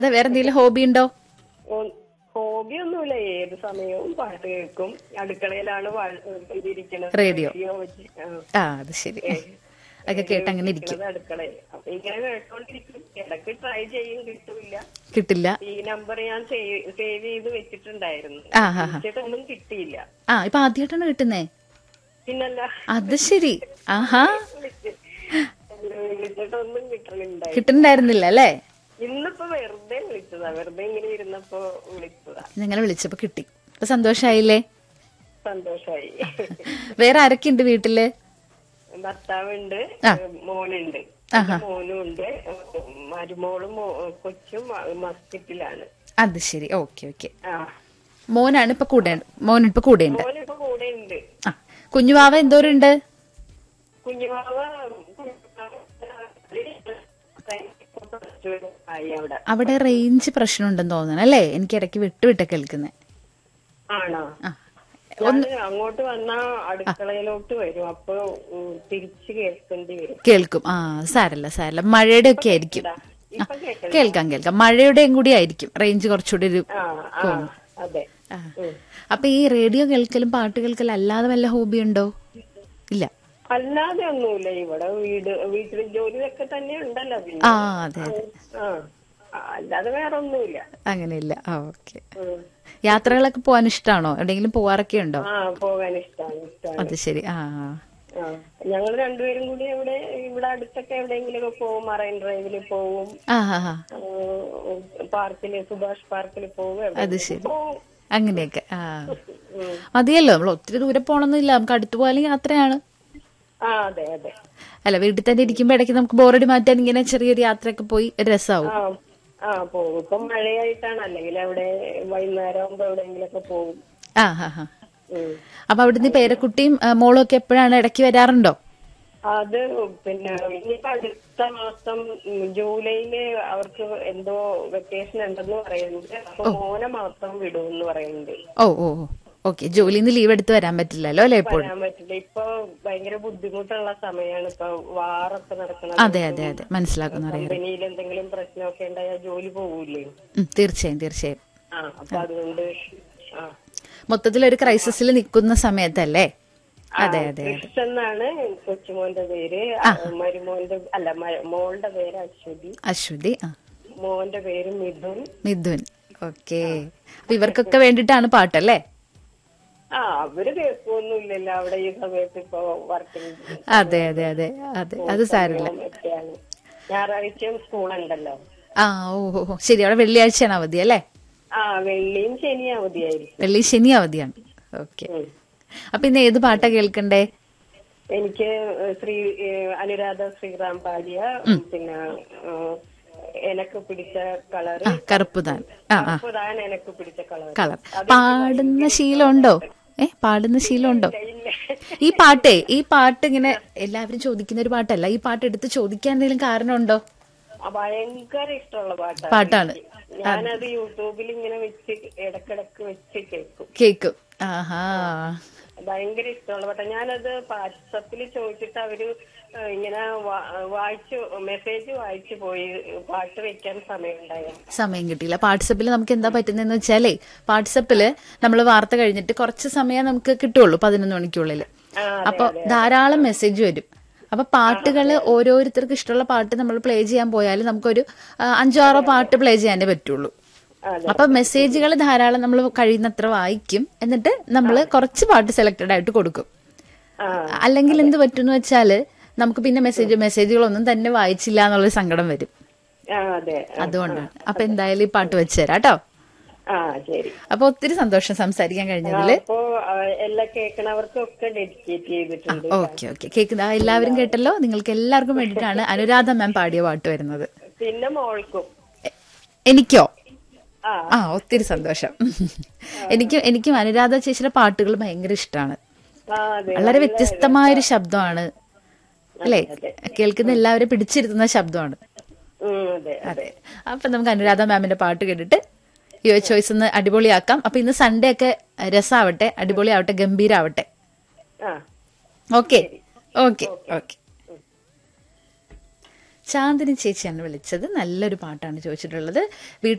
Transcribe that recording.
അതെ വേറെ എന്തെങ്കിലും ഹോബി ഉണ്ടോ ഹോബി ഒന്നുമില്ല ഏത് സമയവും പാട്ട് കേൾക്കും അടുക്കളയിലാണ് വാ- ഇതിരിക്കണത് റേഡിയോ. വെച്ച് ആ. ആ അത് ശരി അതൊക്കെ കേട്ട് അങ്ങനെ ഇരിക്കും ഇരിക്കണത് അടുക്കളയിൽ അപ്പൊ ഇങ്ങനെ കേട്ടോണ്ടിരിക്കും ഇടയ്ക്ക് ട്രൈ ചെയ്യും കിട്ടൂല കിട്ടില്ല ഈ നമ്പർ ഞാൻ സേവ് സേവ് ചെയ്ത് വെച്ചിട്ടുണ്ടായിരുന്നു ആ ഹാ ഹാ വിളിച്ചിട്ടൊന്നും കിട്ടിയില്ല ആ ഇപ്പൊ ആദ്യമായിട്ടാണ് കിട്ടുന്നേ പിന്നല്ല അത് ശരി ആഹാ വിളിച്ച്- വിളിച്ചിട്ടൊന്നും കിട്ടണിണ്ടായി കിട്ടുന്നുണ്ടായിരുന്നില്ല അല്ലേ ഇന്നിപ്പോ വെറുതെ വിളിച്ചതാ വെറുതെ ഇങ്ങനെ ഇരുന്നപ്പോ വിളിച്ചതാ നിങ്ങളെ വിളിച്ചപ്പോ കിട്ടി ഇപ്പൊ സന്തോഷായില്ലേ സന്തോഷായി വേറെ ആരൊക്കെ ഉണ്ട് വീട്ടില് ഭർത്താവുണ്ട് ആ. മോനുണ്ട് ആഹാ. മോനും ഉണ്ട് മരുമോളും മോ- കൊച്ചും മസ്കറ്റിലാണ് അത് ശരി ഓക്കെ ഓക്കെ ആ മോനാണ് ഇപ്പൊ കൂടെ മോൻ ഇപ്പൊ കൂടെ ഉണ്ട് മോനിപ്പോ കൂടെ ഉണ്ട് ആ കുഞ്ഞുവാവ എന്തോരുണ്ട് കുഞ്ഞുമാവ ആയി അവിടെ അവിടെ റേഞ്ച് പ്രശ്നം ഉണ്ടെന്ന് തോന്നണം അല്ലേ എനിക്ക് ഇടയ്ക്ക് വിട്ട് വിട്ട കേൾക്കുന്നത് ആണോ ആ ഞാൻ അങ്ങോട്ട് വന്നാ അടുക്കളയിലോട്ട് വരും അപ്പൊ ഉം, തിരിച്ച് കേൾക്കേണ്ടി വരും കേൾക്കും ആ സാരല്ല സാരല്ല മഴയുടെ ഒക്കെ ആയിരിക്കും ആ, ഇപ്പൊ കേൾക്കണം കേൾക്കാം കേൾക്കാം മഴയുടെയും കൂടി ആയിരിക്കും റേഞ്ച് കുറച്ചുകൂടി ഒരു ആ ആ അതെ ആ. ഉം. അപ്പൊ ഈ റേഡിയോ കേൾക്കലും പാട്ട് കേൾക്കലും അല്ലാതെ വല്ല ഹോബി ഉണ്ടോ ഇല്ല അല്ലാതെ ഒന്നുമില്ല ഇവിടെ വീട് വീട്ടിൽ ജോലിയൊക്കെ തന്നെ ഉണ്ടല്ലോ പിന്നെ ആ അതെ അതെ ആ ആ, അല്ലാതെ വേറെ ഒന്നുമില്ല അങ്ങനെയില്ല ആ ഓക്കെ ഉം. യാത്രകളൊക്കെ പോകാൻ ഇഷ്ടമാണോ എവിടെയെങ്കിലും പോവാറൊക്കെ ഉണ്ടോ ആ പോകാൻ ഇഷ്ടമാണ് ഇഷ്ടമാണ് അത് ശരി ആ ആ ഞങ്ങൾ രണ്ടുപേരും കൂടി ഇവിടെ ഇവിടെ അടുത്തൊക്കെ എവിടെയെങ്കിലും ഒക്കെ പോകും മറൈൻ ഡ്രൈവിൽ പോവും ആ ഹാ ഹാ പാർക്കില് സുഭാഷ് പാർക്കിൽ പോവും എവിടെയെങ്കിലും ശരി. പോവും. അങ്ങനെയൊക്കെ ആ ഉം. മതിയല്ലോ നമ്മൾ ഒത്തിരി ദൂരെ പോകണമെന്നില്ല നമുക്ക് അടുത്ത് പോയാലും യാത്രയാണ് ആ അതെ അതെ അല്ല വീട്ടിൽ തന്നെ ഇരിക്കുമ്പോ ഇടയ്ക്ക് നമുക്ക് ബോറടി മാറ്റാൻ ഇങ്ങനെ ചെറിയൊരു യാത്രയൊക്കെ പോയി ഒരു രസമാവും ആ ആ പോകും ഇപ്പം മഴയായിട്ടാണ് അല്ലെങ്കിൽ അവിടെ വൈകുന്നേരം ആകുമ്പോ എവിടെയെങ്കിലും ഒക്കെ പോകും ആ ഹാ ഹാ ഉം. അപ്പൊ അവിടുന്ന് പേരക്കുട്ടിയും ആ, മോളും ഒക്കെ എപ്പോഴാണ് ഇടയ്ക്ക് വരാറുണ്ടോ അത് പിന്നെ ഇനിയിപ്പോ അടുത്ത മാസം ഉം, ജൂലൈയില് അവർക്ക് എന്തോ വെക്കേഷൻ ഉണ്ടെന്ന് പറയുന്നുണ്ട് അപ്പൊ മോനെ മാത്രം വിടുമെന്ന് പറയുന്നുണ്ട് ഓ ഓ ഓക്കെ ജോലിയിൽ നിന്ന് ലീവ് എടുത്ത് വരാൻ പറ്റില്ലല്ലോ അല്ലെ എപ്പോഴും വരാൻ പറ്റില്ല ഇപ്പൊ ഭയങ്കര ബുദ്ധിമുട്ടുള്ള സമയമാണ് ഇപ്പൊ വാറൊക്കെ നടക്കുന്നത് അതെ അതെ അതെ മനസ്സിലാക്കുന്നു അറിയാം കമ്പനിയിൽ എന്തെങ്കിലും പ്രശ്നമൊക്കെ ഉണ്ടായാൽ ജോലി പോകൂലേ ഉം, തീർച്ചയായും തീർച്ചയായും ആ അപ്പൊ അതുകൊണ്ട് ആ മൊത്തത്തിൽ ഒരു ക്രൈസിസിൽ നിൽക്കുന്ന സമയത്തല്ലേ അതെ അതെ അതെ ക്രിസ് എന്നാണ് കൊച്ചുമോന്റെ പേര് മരുമോന്റെ അല്ല മ- മോളുടെ പേര് അശ്വതി അശ്വതി ആ മോന്റെ പേര് മിഥുൻ മിഥുൻ ഓക്കെ അപ്പൊ ഇവർക്കൊക്കെ വേണ്ടിയിട്ടാണ് പാട്ടല്ലേ ആ അവര് കേൾക്കൊന്നുമില്ലല്ലോ അവിടെ ഈ സമയത്ത് ഇപ്പൊ വർക്കിംഗ് അതെ അതെ അതെ അതെ അത് സാരില്ല ഒക്കെയാണ് ഞായറാഴ്ചയും സ്കൂളുണ്ടല്ലോ ആ ഓ ഓ ഓ. ശരി അവിടെ വെള്ളിയാഴ്ചയാണ് അവധി അല്ലേ ആ വെള്ളിയും ശനി അവധിയായിരിക്കും വെള്ളി ശനി അവധിയാണ് ഓക്കെ ഉം. അപ്പൊ ഇന്ന് ഏത് പാട്ടാ കേൾക്കണ്ടേ എനിക്ക് ശ്രീ ഏഹ് അനുരാധ ശ്രീറാം പാടിയ പിന്നെ ഏഹ്, എനക്ക് പിടിച്ച കളറ് ആ കറുപ്പുതാൻ ആ ആ അപ്പുതാൻ എനക്ക് പിടിച്ച കളർ കളർ പാടുന്ന ശീലമുണ്ടോ ഏ പാടുന്ന ശീലമുണ്ടോ ഇല്ല ഈ പാട്ടേ ഈ പാട്ട് ഇങ്ങനെ എല്ലാവരും ചോദിക്കുന്ന ഒരു പാട്ടല്ല ഈ പാട്ട് എടുത്ത് ചോദിക്കാൻ എന്തെങ്കിലും കാരണമുണ്ടോ ആ, ഭയങ്കര ഇഷ്ടമുള്ള പാട്ടാണ് പാട്ടാണ് ഞാനത് യൂട്യൂബിൽ ഇങ്ങനെ വെച്ച് ഇടക്കിടക്ക് വെച്ച് കേൾക്കും കേക്കും ആഹാ ഭയങ്കര ഇഷ്ടമുള്ള പാട്ടാ ഞാനത് വാട്സപ്പിൽ ചോദിച്ചിട്ട് അവര് ഏഹ്, ഇങ്ങനെ വാ- വായിച്ചു മെസ്സേജ് വായിച്ചു പോയി പാട്ട് വെക്കാൻ സമയം ഉണ്ടായ സമയം കിട്ടിയില്ല വാട്സപ്പിൽ നമുക്ക് എന്താ പറ്റുന്നതെന്ന് വെച്ചാലേ വാട്സപ്പില് നമ്മൾ വാർത്ത കഴിഞ്ഞിട്ട് കുറച്ച് സമയം നമുക്ക് കിട്ടുള്ളൂ പതിനൊന്ന് മണിക്കുള്ളിൽ ആ അപ്പൊ ധാരാളം മെസ്സേജ് വരും അപ്പൊ പാട്ടുകൾ ഓരോരുത്തർക്ക് ഇഷ്ടമുള്ള പാട്ട് നമ്മൾ പ്ലേ ചെയ്യാൻ പോയാൽ നമുക്കൊരു ആ, അഞ്ചോ ആറോ പാട്ട് പ്ലേ ചെയ്യാനേ പറ്റുള്ളൂ അതെ. അപ്പൊ മെസ്സേജുകൾ ധാരാളം നമ്മൾ കഴിയുന്നത്ര വായിക്കും എന്നിട്ട് നമ്മൾ കുറച്ച് പാട്ട് സെലക്ടഡ് ആയിട്ട് കൊടുക്കും ആ അല്ലെങ്കിൽ എന്ത് പറ്റുമെന്ന് വെച്ചാല് നമുക്ക് പിന്നെ മെസ്സേജ് മെസ്സേജുകളൊന്നും തന്നെ വായിച്ചില്ല എന്നുള്ളൊരു സങ്കടം വരും ആ അതെ ആ, അതുകൊണ്ടാണ് അപ്പൊ എന്തായാലും ഈ പാട്ട് വെച്ചുതരാം കേട്ടോ ആ ശരി അപ്പൊ ഒത്തിരി സന്തോഷം സംസാരിക്കാൻ കഴിഞ്ഞതില് അപ്പോ ആ, എല്ലാ കേൾക്കണവർക്കൊക്കെ ഡെഡിക്കേറ്റ് ചെയ്തിട്ടുണ്ട് ഓക്കെ ഓക്കെ കേൾക്കുന്ന എല്ലാവരും കേട്ടല്ലോ നിങ്ങൾക്ക് എല്ലാവർക്കും വേണ്ടിയിട്ടാണ് അനുരാധ മാം പാടിയ പാട്ട് വരുന്നത് പിന്നെ മോൾക്കും എ- എനിക്കോ ആ ആ ഒത്തിരി സന്തോഷം എനിക്ക് എനിക്കും അനുരാധ ചേച്ചിയുടെ പാട്ടുകൾ ഭയങ്കര ഇഷ്ടമാണ് ആ അതെ വളരെ വ്യത്യസ്തമായൊരു ശബ്ദമാണ് അല്ലേ കേൾക്കുന്ന എല്ലാവരും പിടിച്ചിരുത്തുന്ന ശബ്ദമാണ് ഉം, അതെ അതെ അപ്പൊ നമുക്ക് അനുരാധ മാമിന്റെ പാട്ട് കേട്ടിട്ട് യുവ ചോയ്സ് ഒന്ന് അടിപൊളിയാക്കാം അപ്പൊ ഇന്ന് സൺഡേ ഒക്കെ രസമാവട്ടെ അടിപൊളിയാവട്ടെ ഗംഭീരാവട്ടെ ആ ഓക്കെ ഓക്കെ ഓക്കെ ചാന്ദിനി ചേച്ചിയാണ് വിളിച്ചത് നല്ലൊരു പാട്ടാണ് ചോദിച്ചിട്ടുള്ളത് വീട്ടിൽ